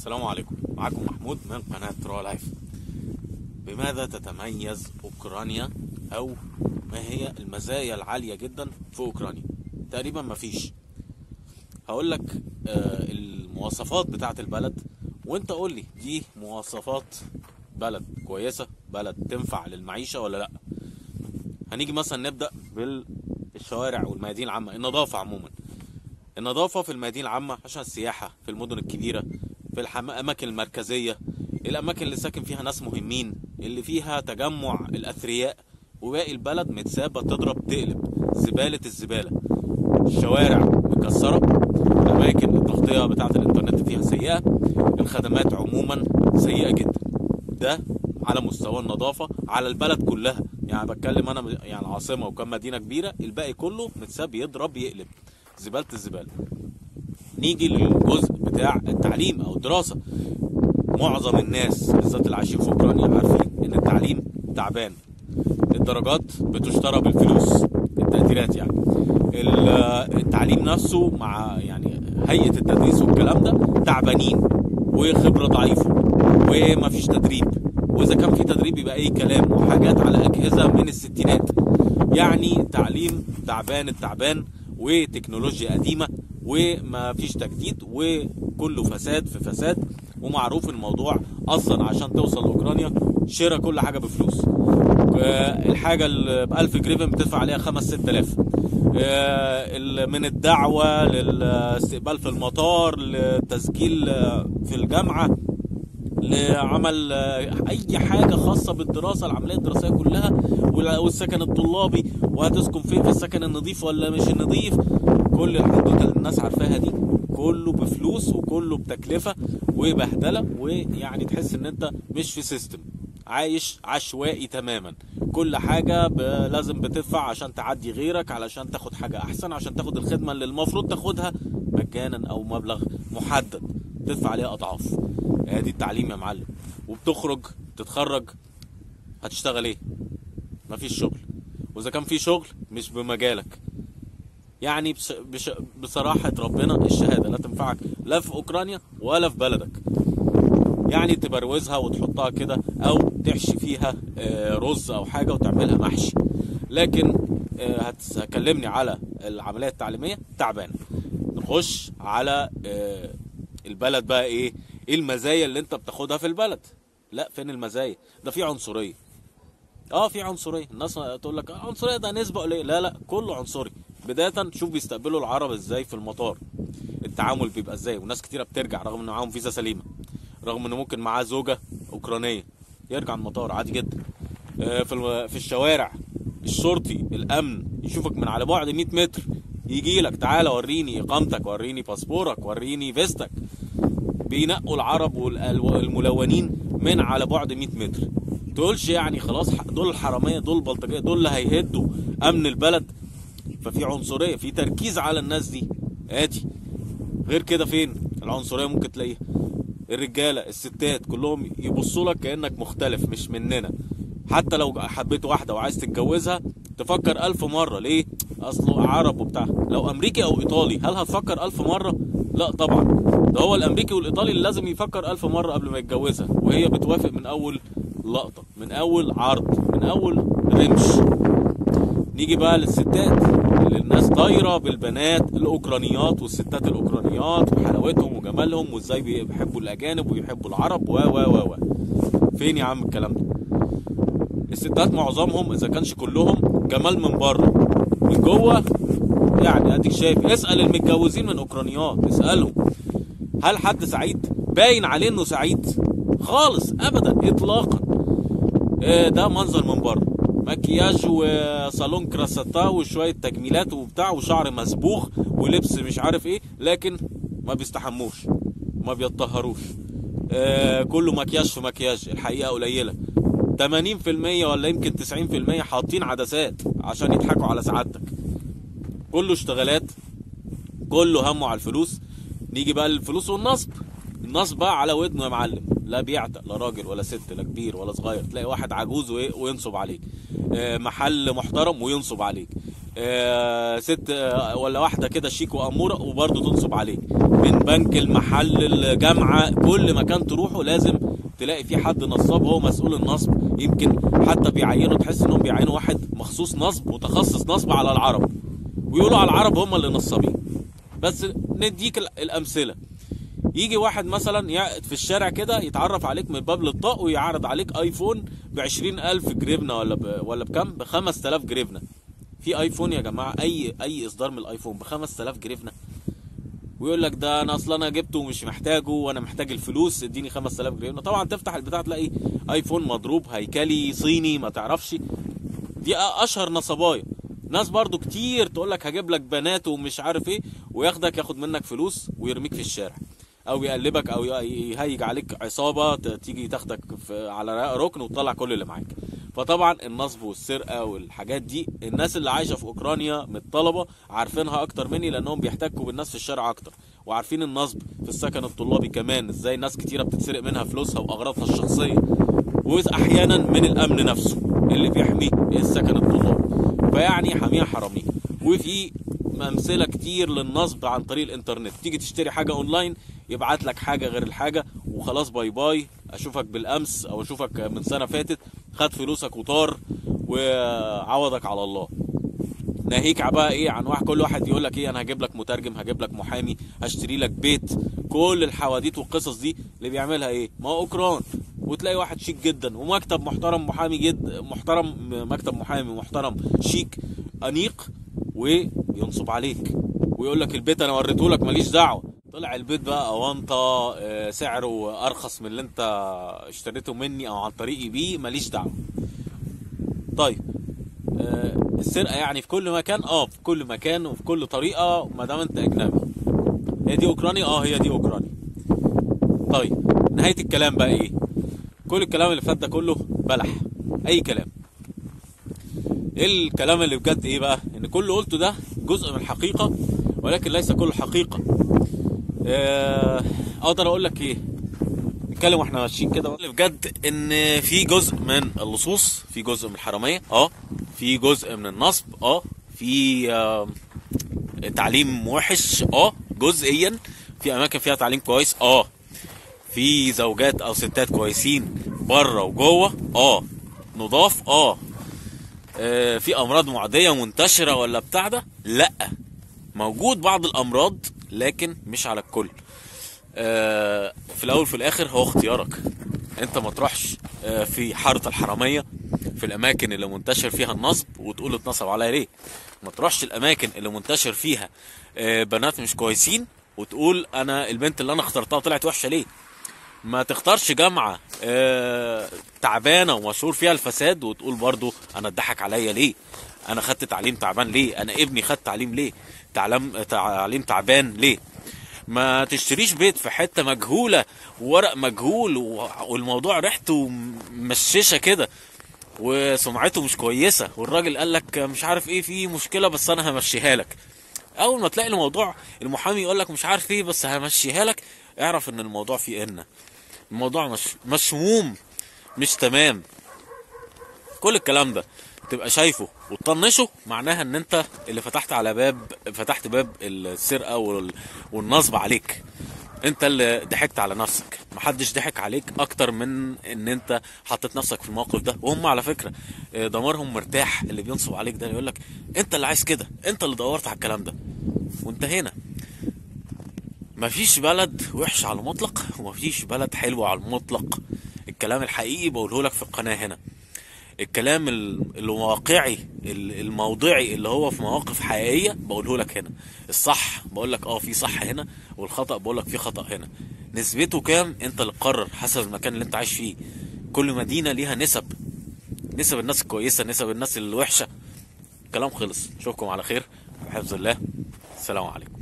السلام عليكم معكم محمود من قناة رو لايف بماذا تتميز أوكرانيا أو ما هي المزايا العالية جدا في أوكرانيا تقريبا مفيش هقول لك آه، المواصفات بتاعت البلد وانت قول لي دي مواصفات بلد كويسة بلد تنفع للمعيشة ولا لا هنيجي مثلا نبدأ بالشوارع والميادين العامة النظافة عموما النظافة في الميادين العامة عشان السياحة في المدن الكبيرة في الأماكن المركزية الأماكن اللي ساكن فيها ناس مهمين اللي فيها تجمع الأثرياء وباقي البلد متسابة تضرب تقلب زبالة الزبالة الشوارع مكسرة الأماكن التغطية بتاعة الإنترنت فيها سيئة الخدمات عموما سيئة جدا ده على مستوى النظافة على البلد كلها يعني بتكلم أنا يعني عاصمة وكم مدينة كبيرة الباقي كله متساب يضرب يقلب زبالة الزبالة نيجي للجزء بتاع التعليم او الدراسة معظم الناس بالذات اللي عايشين في اوكرانيا عارفين ان التعليم تعبان الدرجات بتشترى بالفلوس التقديرات يعني ال- التعليم نفسه مع يعني هيئة التدريس والكلام ده تعبانين وخبرة ضعيفة ومفيش تدريب واذا كان في تدريب يبقى اي كلام وحاجات على اجهزة من الستينات يعني تعليم تعبان التعبان وتكنولوجيا قديمة وما فيش تجديد وكله فساد في فساد ومعروف الموضوع اصلا عشان توصل لاوكرانيا شراء كل حاجه بفلوس آه، الحاجه اللي ب 1000 جريفن بتدفع عليها 5 6000 آه، ال- من الدعوه للاستقبال في المطار للتسجيل آه، في الجامعه لعمل آه، اي حاجه خاصه بالدراسه العمليه الدراسيه كلها وال- والسكن الطلابي وهتسكن فين في السكن النظيف ولا مش النظيف كل الحدوته اللي الناس عارفاها دي كله بفلوس وكله بتكلفه وبهدله ويعني تحس ان انت مش في سيستم عايش عشوائي تماما كل حاجة ب... لازم بتدفع عشان تعدي غيرك علشان تاخد حاجة أحسن عشان تاخد الخدمة اللي المفروض تاخدها مجانا أو مبلغ محدد تدفع عليها أضعاف ادي التعليم يا معلم وبتخرج تتخرج هتشتغل ايه مفيش شغل واذا كان في شغل مش بمجالك يعني بس بش بصراحة ربنا الشهادة لا تنفعك لا في أوكرانيا ولا في بلدك يعني تبروزها وتحطها كده أو تحشي فيها آه، رز أو حاجة وتعملها محشي لكن آه، هتس- هتكلمني على العملية التعليمية تعبان نخش على آه، البلد بقى ايه ايه المزايا اللي انت بتاخدها في البلد لا فين المزايا ده في عنصريه اه في عنصريه الناس تقول لك آه، عنصريه ده نسبه قليله لا لا كله عنصري بدايه شوف بيستقبلوا العرب ازاي في المطار التعامل بيبقى ازاي وناس كتيره بترجع رغم ان معاهم فيزا سليمه رغم انه ممكن معاه زوجه اوكرانيه يرجع المطار عادي جدا آه، في الم- في الشوارع الشرطي الامن يشوفك من على بعد 100 متر يجي لك تعالى وريني اقامتك وريني باسبورك وريني فيستك بينقوا العرب والملونين من على بعد 100 متر تقولش يعني خلاص ح- دول الحراميه دول البلطجيه دول اللي هيهدوا امن البلد ففي عنصريه في تركيز على الناس دي ادي غير كده فين العنصريه ممكن تلاقيها الرجاله الستات كلهم يبصوا لك كانك مختلف مش مننا حتى لو حبيت واحده وعايز تتجوزها تفكر ألف مرة ليه؟ أصله عرب وبتاع لو أمريكي أو إيطالي هل هتفكر ألف مرة؟ لا طبعا ده هو الأمريكي والإيطالي اللي لازم يفكر ألف مرة قبل ما يتجوزها وهي بتوافق من أول لقطة من أول عرض من أول رمش نيجي بقى للستات اللي الناس طايره بالبنات الاوكرانيات والستات الاوكرانيات وحلاوتهم وجمالهم وازاي بيحبوا الاجانب ويحبوا العرب و و و و فين يا عم الكلام ده الستات معظمهم اذا كانش كلهم جمال من بره من جوه يعني اديك شايف اسال المتجوزين من اوكرانيات اسالهم هل حد سعيد باين عليه انه سعيد خالص ابدا اطلاقا آه، ده منظر من بره مكياج وصالون كراساتا وشويه تجميلات وبتاع وشعر مسبوغ ولبس مش عارف ايه لكن ما بيستحموش ما بيتطهروش آه كله مكياج في مكياج الحقيقه قليله 80% ولا يمكن 90% حاطين عدسات عشان يضحكوا على سعادتك كله اشتغالات كله همه على الفلوس نيجي بقى للفلوس والنصب النصب بقى على ودنه يا معلم لا بيعتق لا راجل ولا ست لا كبير ولا صغير تلاقي واحد عجوز وي- وينصب عليك آه، محل محترم وينصب عليك آه، ست آه، ولا واحده كده شيك واموره وبرضه تنصب عليك من بنك المحل الجامعه كل مكان تروحه لازم تلاقي في حد نصاب هو مسؤول النصب يمكن حتى بيعينوا تحس انهم بيعينوا واحد مخصوص نصب متخصص نصب على العرب ويقولوا على العرب هم اللي نصابين بس نديك ال- الامثله يجي واحد مثلا يع- في الشارع كده يتعرف عليك من باب للطاق ويعرض عليك ايفون ب ألف جريفنة ولا ب... ولا بكام ب 5000 جريفنة في ايفون يا جماعه اي اي اصدار من الايفون ب 5000 جريفنة ويقول لك ده انا اصلا انا جبته ومش محتاجه وانا محتاج الفلوس اديني 5000 جريفنة طبعا تفتح البتاع تلاقي ايفون مضروب هيكلي صيني ما تعرفش دي اشهر نصبايا ناس برضو كتير تقول لك هجيب لك بنات ومش عارف ايه وياخدك ياخد منك فلوس ويرميك في الشارع او يقلبك او ي- يهيج عليك عصابه ت- تيجي تاخدك في على ركن وتطلع كل اللي معاك فطبعا النصب والسرقه والحاجات دي الناس اللي عايشه في اوكرانيا من الطلبه عارفينها اكتر مني لانهم بيحتكوا بالناس في الشارع اكتر وعارفين النصب في السكن الطلابي كمان ازاي ناس كتيره بتتسرق منها فلوسها واغراضها الشخصيه واحيانا من الامن نفسه اللي بيحمي السكن الطلابي فيعني حاميها حراميه وفي امثله كتير للنصب عن طريق الانترنت تيجي تشتري حاجه اونلاين يبعت لك حاجه غير الحاجه وخلاص باي باي اشوفك بالامس او اشوفك من سنه فاتت خد فلوسك وطار وعوضك على الله ناهيك بقى ايه عن واحد كل واحد يقول لك ايه انا هجيب لك مترجم هجيب لك محامي هشتري لك بيت كل الحواديت والقصص دي اللي بيعملها ايه ما هو اوكران وتلاقي واحد شيك جدا ومكتب محترم محامي جد محترم مكتب محامي محترم شيك انيق وينصب عليك ويقول لك البيت انا وريته لك ماليش دعوه طلع البيت بقى اونطه آه، سعره ارخص من اللي انت اشتريته مني او عن طريقي بيه ماليش دعوه طيب آه، السرقه يعني في كل مكان اه في كل مكان وفي كل طريقه ما دام انت اجنبي هي دي اوكرانيا اه هي دي اوكرانيا طيب نهايه الكلام بقى ايه كل الكلام اللي فات ده كله بلح اي كلام ايه الكلام اللي بجد ايه بقى ان كل اللي قلته ده جزء من الحقيقه ولكن ليس كل الحقيقه آه، اقدر اقول لك ايه نتكلم واحنا ماشيين كده بجد ان في جزء من اللصوص في جزء من الحراميه اه في جزء من النصب اه في آه تعليم وحش اه جزئيا في اماكن فيها تعليم كويس اه في زوجات او ستات كويسين بره وجوه اه نضاف اه آه، في امراض معديه منتشره ولا بتاع ده لا موجود بعض الامراض لكن مش على الكل آه، في الاول في الاخر هو اختيارك انت ما تروحش آه، في حاره الحراميه في الاماكن اللي منتشر فيها النصب وتقول اتنصب عليا ليه ما تروحش الاماكن اللي منتشر فيها آه، بنات مش كويسين وتقول انا البنت اللي انا اخترتها طلعت وحشه ليه ما تختارش جامعة آه، تعبانة ومشهور فيها الفساد وتقول برضو أنا اتضحك عليا ليه أنا خدت تعليم تعبان ليه أنا ابني خد تعليم ليه تعلم تعليم تعبان ليه ما تشتريش بيت في حتة مجهولة وورق مجهول و- والموضوع ريحته مششة كده وسمعته مش كويسة والراجل قال لك مش عارف ايه في مشكلة بس انا همشيها لك اول ما تلاقي الموضوع المحامي يقول لك مش عارف ايه بس همشيها لك اعرف ان الموضوع فيه ان الموضوع مش مشموم مش تمام كل الكلام ده تبقى شايفه وتطنشه معناها ان انت اللي فتحت على باب فتحت باب السرقه وال- والنصب عليك انت اللي ضحكت على نفسك محدش ضحك عليك اكتر من ان انت حطيت نفسك في الموقف ده وهم على فكره اه، ضميرهم مرتاح اللي بينصب عليك ده يقول لك انت اللي عايز كده انت اللي دورت على الكلام ده وانتهينا مفيش بلد وحش على المطلق ومفيش بلد حلو على المطلق الكلام الحقيقي بقوله لك في القناه هنا الكلام ال- الواقعي ال- الموضعي اللي هو في مواقف حقيقيه بقوله لك هنا الصح بقول لك اه في صح هنا والخطا بقول لك في خطا هنا نسبته كام انت اللي تقرر حسب المكان اللي انت عايش فيه كل مدينه ليها نسب نسب الناس الكويسه نسب الناس الوحشه كلام خلص اشوفكم على خير بحفظ الله السلام عليكم